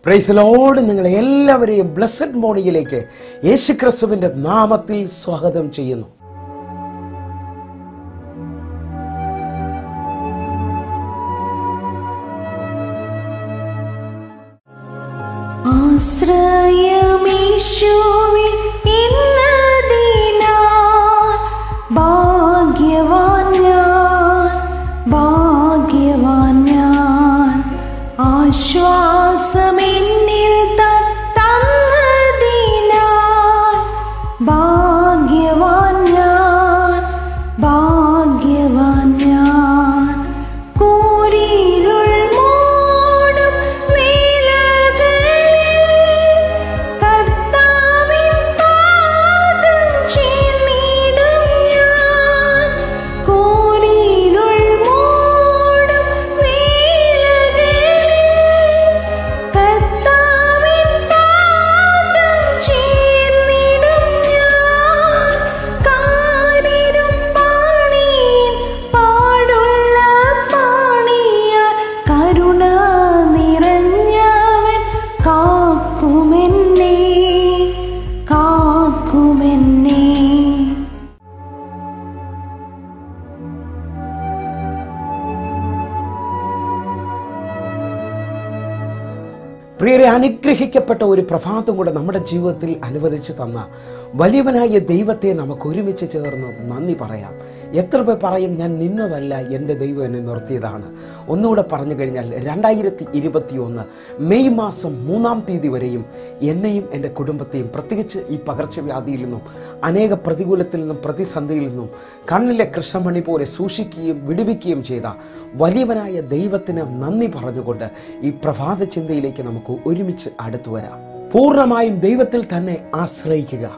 പ്രൈസലോട് നിങ്ങളെ എല്ലാവരെയും ബ്ലസ്സഡ് മോർണിംഗിലേക്ക് യേശുക്രിസ്തുവിന്റെ നാമത്തിൽ സ്വാഗതം ചെയ്യുന്നു ആശ്രയമീശോവിൽ ഇന്നതിനാൽ ഭാഗ്യവാൻ ഞാൻ ഭാഗ്യവാൻ ഞാൻ ആശ്വാസമെന്നിൽ താൻ തന്നതിനാൽ ഭാഗ്യവാൻ ഞാൻ ഭാഗ്യവാൻ ഞാൻ കൂരിരുൾ മൂടും വേളകളിൽ കർത്താവിൻ പാദം ചേർന്നിടും ഞാൻ കൂരിരുൾ മൂടും വേളകളിൽ കർത്താവിൻ പാദം ചേർന്നിടും ഞാൻ കാരിരും പാണിയിൽ പാടുള്ള പാണിയാൽ കരുണ നിറഞ്ഞവൻ കാക്കുമെന്നെ കാക്കുമെന്നെ പ്രിയരെ അനുഗ്രഹിക്കപ്പെട്ട ഒരു പ്രഭാതം കൂടെ നമ്മുടെ ജീവിതത്തിൽ അനുവദിച്ച് തന്ന വലിയവനായ ദൈവത്തെ നമുക്ക് ഒരുമിച്ച് ചേർന്ന് നന്ദി പറയാം എത്ര പേർ പറയും ഞാൻ നിന്നതല്ല എൻ്റെ ദൈവം എന്നെ നിർത്തിയതാണ് ഒന്നുകൂടെ പറഞ്ഞു കഴിഞ്ഞാൽ രണ്ടായിരത്തി ഇരുപത്തി ഒന്ന് മെയ് മാസം മൂന്നാം തീയതി വരെയും എന്നെയും എൻ്റെ കുടുംബത്തെയും പ്രത്യേകിച്ച് ഈ പകർച്ചവ്യാധിയിൽ നിന്നും അനേക പ്രതികൂലത്തിൽ നിന്നും പ്രതിസന്ധിയിൽ നിന്നും കണ്ണിലെ കൃഷ്ണമണി പോലെ സൂക്ഷിക്കുകയും വിടുവിക്കുകയും ചെയ്ത വലിയവനായ ദൈവത്തിന് നന്ദി പറഞ്ഞുകൊണ്ട് ഈ പ്രഭാത ചിന്തയിലേക്ക് നമുക്ക് ഒരുമിച്ച് അടുത്തു വരാം പൂർണ്ണമായും ദൈവത്തിൽ തന്നെ ആശ്രയിക്കുക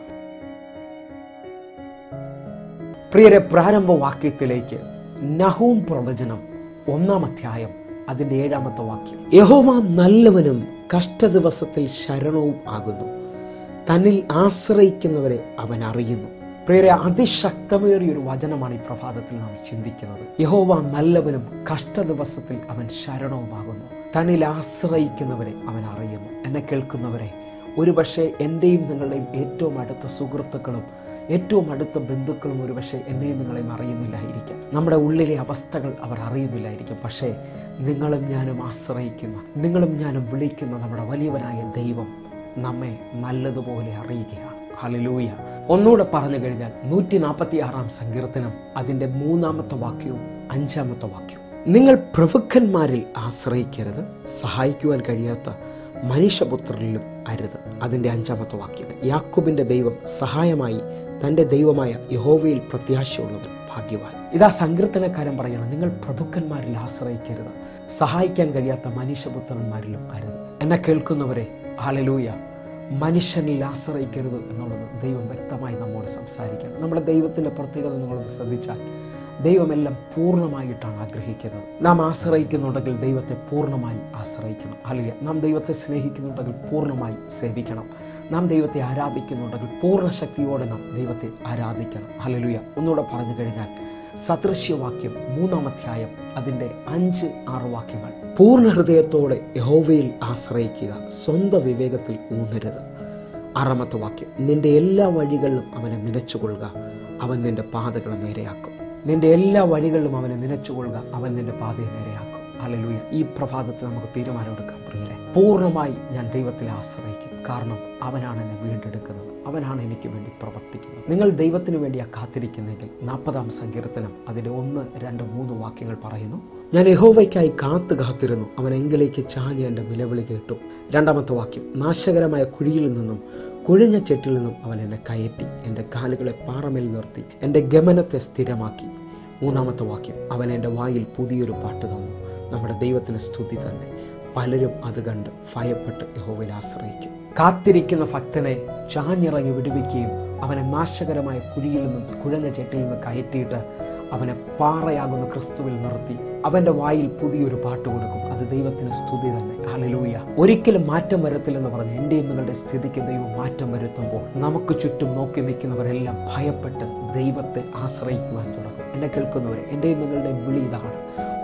പ്രിയരെ പ്രാരംഭ വാക്യത്തിലേക്ക് നഹൂം പ്രവചനം ഒന്നാം അധ്യായം അതിൻ്റെ ഏഴാമത്തെ വാക്യം യഹോവ നല്ലവനും കഷ്ടദിവസത്തിൽ ശരണവും ആകുന്നു തന്നിൽ ആശ്രയിക്കുന്നവരെ അവൻ അറിയുന്നു പ്രിയരെ അതിശക്തമേറിയ ഒരു വചനമാണ് ഈ പ്രഭാതത്തിൽ നാം ചിന്തിക്കുന്നത് യഹോവ നല്ലവനും കഷ്ടദിവസത്തിൽ അവൻ ശരണവുമാകുന്നു തന്നിൽ ആശ്രയിക്കുന്നവരെ അവൻ അറിയുന്നു എന്നെ കേൾക്കുന്നവരെ ഒരുപക്ഷെ എൻ്റെയും നിങ്ങളുടെയും ഏറ്റവും അടുത്ത സുഹൃത്തുക്കളും ഏറ്റവും അടുത്ത ബന്ധുക്കളും ഒരുപക്ഷെ എന്നെയും നിങ്ങളെയും അറിയുന്നില്ലായിരിക്കാം നമ്മുടെ ഉള്ളിലെ അവസ്ഥകൾ അവർ അറിയുന്നില്ലായിരിക്കും പക്ഷേ നിങ്ങളും ഞാനും ആശ്രയിക്കുന്ന നിങ്ങളും ഞാനും വിളിക്കുന്ന നമ്മുടെ വലിയവനായ ദൈവം നമ്മെ നല്ലതുപോലെ അറിയുകയാണ് ഹലലൂയ ഒന്നുകൂടെ പറഞ്ഞു കഴിഞ്ഞാൽ നൂറ്റി നാൽപ്പത്തി ആറാം സങ്കീർത്തനം അതിൻ്റെ മൂന്നാമത്തെ വാക്യവും അഞ്ചാമത്തെ വാക്യവും നിങ്ങൾ പ്രഭുക്കന്മാരിൽ ആശ്രയിക്കരുത് സഹായിക്കുവാൻ കഴിയാത്ത മനുഷ്യപുത്രരിലും അരുത് അതിൻ്റെ അഞ്ചാമത്തെ വാക്യം യാക്കോബിന്റെ ദൈവം സഹായമായി തൻ്റെ ദൈവമായ യഹോവയിൽ പ്രത്യാശയുള്ളവൻ ഭാഗ്യവാൻ ഇതാ സങ്കീർത്തനക്കാരൻ പറയണം നിങ്ങൾ പ്രഭുക്കന്മാരിൽ ആശ്രയിക്കരുത് സഹായിക്കാൻ കഴിയാത്ത മനുഷ്യപുത്രന്മാരിലും അരുത് എന്നെ കേൾക്കുന്നവരെ ഹാലലൂയ മനുഷ്യനിൽ ആശ്രയിക്കരുത് എന്നുള്ളത് ദൈവം വ്യക്തമായി നമ്മോട് സംസാരിക്കണം നമ്മുടെ ദൈവത്തിൻ്റെ പ്രത്യേകത നിങ്ങളൊന്ന് ശ്രദ്ധിച്ചാൽ ദൈവമെല്ലാം പൂർണ്ണമായിട്ടാണ് ആഗ്രഹിക്കുന്നത് നാം ആശ്രയിക്കുന്നുണ്ടെങ്കിൽ ദൈവത്തെ പൂർണ്ണമായി ആശ്രയിക്കണം അല്ലെങ്കിൽ നാം ദൈവത്തെ സ്നേഹിക്കുന്നുണ്ടെങ്കിൽ പൂർണ്ണമായി സേവിക്കണം നാം ദൈവത്തെ ആരാധിക്കുന്നുണ്ടെങ്കിൽ പൂർണ്ണ ശക്തിയോടെ നാം ദൈവത്തെ ആരാധിക്കണം ഹലലുയ ഒന്നുകൂടെ പറഞ്ഞു കഴിഞ്ഞാൽ സദൃശ്യവാക്യം മൂന്നാം അധ്യായം അതിൻ്റെ അഞ്ച് ആറ് വാക്യങ്ങൾ പൂർണ്ണ ഹൃദയത്തോടെ യഹോവയിൽ ആശ്രയിക്കുക സ്വന്തം വിവേകത്തിൽ ഊന്നരുത് ആറാമത്തെ വാക്യം നിന്റെ എല്ലാ വഴികളിലും അവനെ നിലച്ചുകൊള്ളുക അവൻ നിന്റെ പാതകളെ നേരെയാക്കും നിന്റെ എല്ലാ വഴികളിലും അവനെ നിലച്ചുകൊള്ളുക അവൻ നിന്റെ പാതയെ നേരെയാക്കും അല്ലലൂയ ഈ പ്രഭാതത്തിൽ നമുക്ക് തീരുമാനമെടുക്കാം പ്രിയരെ പൂർണ്ണമായി ഞാൻ ദൈവത്തിൽ ആശ്രയിക്കും കാരണം അവനാണ് എന്നെ വീണ്ടെടുക്കുന്നത് അവനാണ് എനിക്ക് വേണ്ടി പ്രവർത്തിക്കുന്നത് നിങ്ങൾ ദൈവത്തിന് വേണ്ടിയാ കാത്തിരിക്കുന്നെങ്കിൽ നാൽപ്പതാം സങ്കീർത്തനം അതിൻ്റെ ഒന്ന് രണ്ട് മൂന്ന് വാക്യങ്ങൾ പറയുന്നു ഞാൻ യഹോവയ്ക്കായി കാത്തു കാത്തിരുന്നു അവൻ എങ്കിലേക്ക് ചാഞ്ഞ് എൻ്റെ നിലവിളി കേട്ടു രണ്ടാമത്തെ വാക്യം നാശകരമായ കുഴിയിൽ നിന്നും കുഴിഞ്ഞ ചെറ്റിൽ നിന്നും അവൻ എന്നെ കയറ്റി എൻ്റെ കാലുകളെ പാറമേൽ നിർത്തി എൻ്റെ ഗമനത്തെ സ്ഥിരമാക്കി മൂന്നാമത്തെ വാക്യം അവൻ എൻ്റെ വായിൽ പുതിയൊരു പാട്ട് തന്നു നമ്മുടെ ദൈവത്തിന് സ്തുതി തന്നെ പലരും അത് കണ്ട് ഭയപ്പെട്ട് യഹോവയിൽ ആശ്രയിക്കും കാത്തിരിക്കുന്ന ഭക്തനെ ചാഞ്ഞിറങ്ങി വിടുവിക്കുകയും അവനെ നാശകരമായ കുഴിയിൽ നിന്നും കുഴഞ്ഞ ചെട്ടിൽ നിന്ന് കയറ്റിയിട്ട് അവനെ പാറയാകുന്ന ക്രിസ്തുവിൽ നിർത്തി അവൻ്റെ വായിൽ പുതിയൊരു പാട്ട് കൊടുക്കും അത് ദൈവത്തിന് സ്തുതി തന്നെ ഹലലൂയ ഒരിക്കലും മാറ്റം വരത്തില്ലെന്ന് പറഞ്ഞ് എൻ്റെയും നിങ്ങളുടെ സ്ഥിതിക്ക് ദൈവം മാറ്റം വരുത്തുമ്പോൾ നമുക്ക് ചുറ്റും നോക്കി നിൽക്കുന്നവരെല്ലാം ഭയപ്പെട്ട് ദൈവത്തെ ആശ്രയിക്കുവാൻ തുടങ്ങും എന്നെ കേൾക്കുന്നവരെ എൻ്റെയും നിങ്ങളുടെയും വിളി ഇതാണ്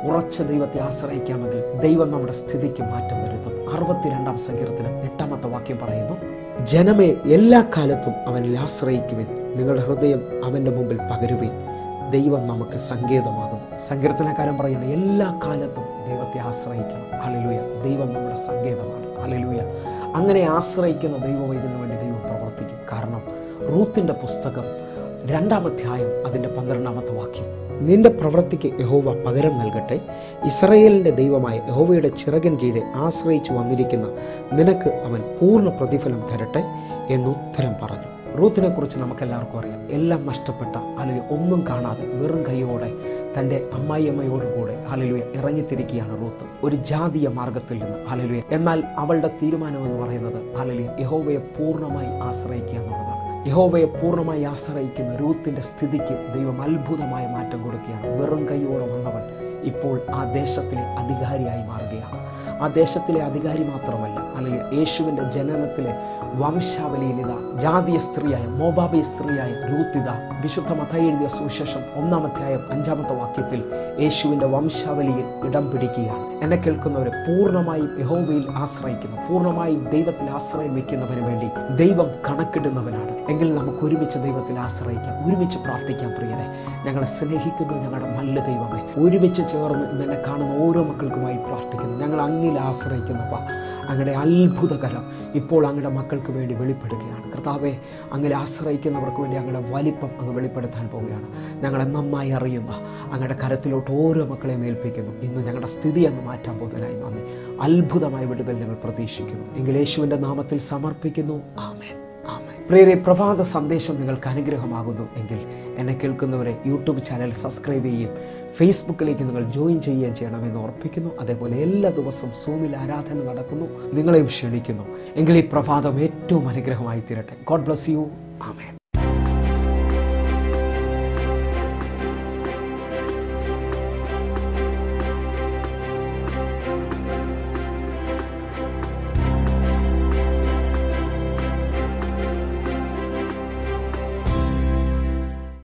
ഉറച്ച ദൈവത്തെ ആശ്രയിക്കാമെങ്കിൽ ദൈവം നമ്മുടെ സ്ഥിതിക്ക് മാറ്റം വരുത്തും അറുപത്തിരണ്ടാം സങ്കീർത്തനം എട്ടാമത്തെ വാക്യം പറയുന്നു ജനമേ എല്ലാ കാലത്തും അവനിൽ ആശ്രയിക്കുവിൻ നിങ്ങളുടെ ഹൃദയം അവൻ്റെ മുമ്പിൽ പകരുവിൻ ദൈവം നമുക്ക് സങ്കേതമാകുന്നു സങ്കീർത്തനക്കാരൻ പറയുന്നത് എല്ലാ കാലത്തും ദൈവത്തെ ആശ്രയിക്കണം ഹലലൂയ ദൈവം നമ്മുടെ സങ്കേതമാണ് ഹലലൂയ അങ്ങനെ ആശ്രയിക്കുന്ന ദൈവം ഇതിനു വേണ്ടി ദൈവം പ്രവർത്തിക്കും കാരണം റൂത്തിൻ്റെ പുസ്തകം രണ്ടാം അധ്യായം അതിൻ്റെ പന്ത്രണ്ടാമത്തെ വാക്യം നിന്റെ പ്രവൃത്തിക്ക് യഹോവ പകരം നൽകട്ടെ ഇസ്രയേലിൻ്റെ ദൈവമായ യഹോവയുടെ ചിറകൻ കീഴെ ആശ്രയിച്ചു വന്നിരിക്കുന്ന നിനക്ക് അവൻ പൂർണ്ണ പ്രതിഫലം തരട്ടെ എന്നുത്തരം പറഞ്ഞു റൂത്തിനെ കുറിച്ച് നമുക്കെല്ലാവർക്കും അറിയാം എല്ലാം നഷ്ടപ്പെട്ട അല്ലെങ്കിൽ ഒന്നും കാണാതെ വെറും കൈയോടെ തൻ്റെ അമ്മായിയമ്മയോടുകൂടെ ഹലലുയ ഇറങ്ങിത്തിരിക്കുകയാണ് റൂത്ത് ഒരു ജാതീയ മാർഗത്തിൽ നിന്ന് ഹലലുയ എന്നാൽ അവളുടെ തീരുമാനം എന്ന് പറയുന്നത് ഹലലുയ യഹോവയെ പൂർണ്ണമായി ആശ്രയിക്കുക എന്നുള്ളതാണ് യഹോവയെ പൂർണ്ണമായി ആശ്രയിക്കുന്ന റൂത്തിന്റെ സ്ഥിതിക്ക് ദൈവം അത്ഭുതമായ മാറ്റം കൊടുക്കുകയാണ് വെറും കൈയോടെ വന്നവൾ ഇപ്പോൾ ആ ദേശത്തിലെ അധികാരിയായി മാറുകയാണ് ആ ദേശത്തിലെ അധികാരി മാത്രമല്ല അല്ലെങ്കിൽ യേശുവിൻ്റെ ജനനത്തിലെ വംശാവലിയിൽ ഇതാ ജാതീയ സ്ത്രീയായ മോബാബി സ്ത്രീയായ രൂത്തിത വിശുദ്ധ മത എഴുതിയ സുവിശേഷം ഒന്നാമധ്യായം അഞ്ചാമത്തെ വാക്യത്തിൽ യേശുവിൻ്റെ വംശാവലിയിൽ ഇടം പിടിക്കുകയാണ് എന്നെ കേൾക്കുന്നവരെ പൂർണ്ണമായും യഹോവയിൽ ആശ്രയിക്കുന്നു പൂർണ്ണമായും ദൈവത്തിൽ ആശ്രയം വെക്കുന്നവന് വേണ്ടി ദൈവം കണക്കിടുന്നവനാണ് എങ്കിൽ നമുക്ക് ഒരുമിച്ച് ദൈവത്തിൽ ആശ്രയിക്കാം ഒരുമിച്ച് പ്രാർത്ഥിക്കാം പ്രിയരെ ഞങ്ങളെ സ്നേഹിക്കുന്നു ഞങ്ങളുടെ നല്ല ദൈവമേ ഒരുമിച്ച് ചേർന്ന് ഇന്ന് എന്നെ കാണുന്ന ഓരോ മക്കൾക്കുമായി പ്രാർത്ഥിക്കുന്നു ഞങ്ങൾ അങ്ങിൽ ആശ്രയിക്കുന്നപ്പ അങ്ങയുടെ അത്ഭുതകരം ഇപ്പോൾ അങ്ങയുടെ മക്കൾക്ക് വേണ്ടി വെളിപ്പെടുകയാണ് കർത്താവെ അങ്ങനെ ആശ്രയിക്കുന്നവർക്ക് വേണ്ടി അങ്ങയുടെ വലിപ്പം അങ്ങ് വെളിപ്പെടുത്താൻ പോവുകയാണ് ഞങ്ങളെ നന്നായി അറിയുന്ന അങ്ങയുടെ കരത്തിലോട്ട് ഓരോ മക്കളെയും ഏൽപ്പിക്കുന്നു ഇന്ന് ഞങ്ങളുടെ സ്ഥിതി അങ്ങ് മാറ്റാൻ പോകുന്നതിനായി നന്ദി അത്ഭുതമായ വിടുതൽ ഞങ്ങൾ പ്രതീക്ഷിക്കുന്നു എങ്കിൽ യേശുവിൻ്റെ നാമത്തിൽ സമർപ്പിക്കുന്നു ആമേൻ ആമേൻ പ്രിയരെ പ്രഭാത സന്ദേശം നിങ്ങൾക്ക് അനുഗ്രഹമാകുന്നു എങ്കിൽ എന്നെ കേൾക്കുന്നവരെ യൂട്യൂബ് ചാനൽ സബ്സ്ക്രൈബ് ചെയ്യുകയും ഫേസ്ബുക്കിലേക്ക് നിങ്ങൾ ജോയിൻ ചെയ്യുകയും ചെയ്യണമെന്ന് ഉറപ്പിക്കുന്നു അതേപോലെ എല്ലാ ദിവസവും സൂമിൽ ആരാധന നടക്കുന്നു നിങ്ങളെയും ക്ഷണിക്കുന്നു എങ്കിൽ ഈ പ്രഭാതം ഏറ്റവും അനുഗ്രഹമായി തീരട്ടെ ഗോഡ് ബ്ലസ് യു ആമേൻ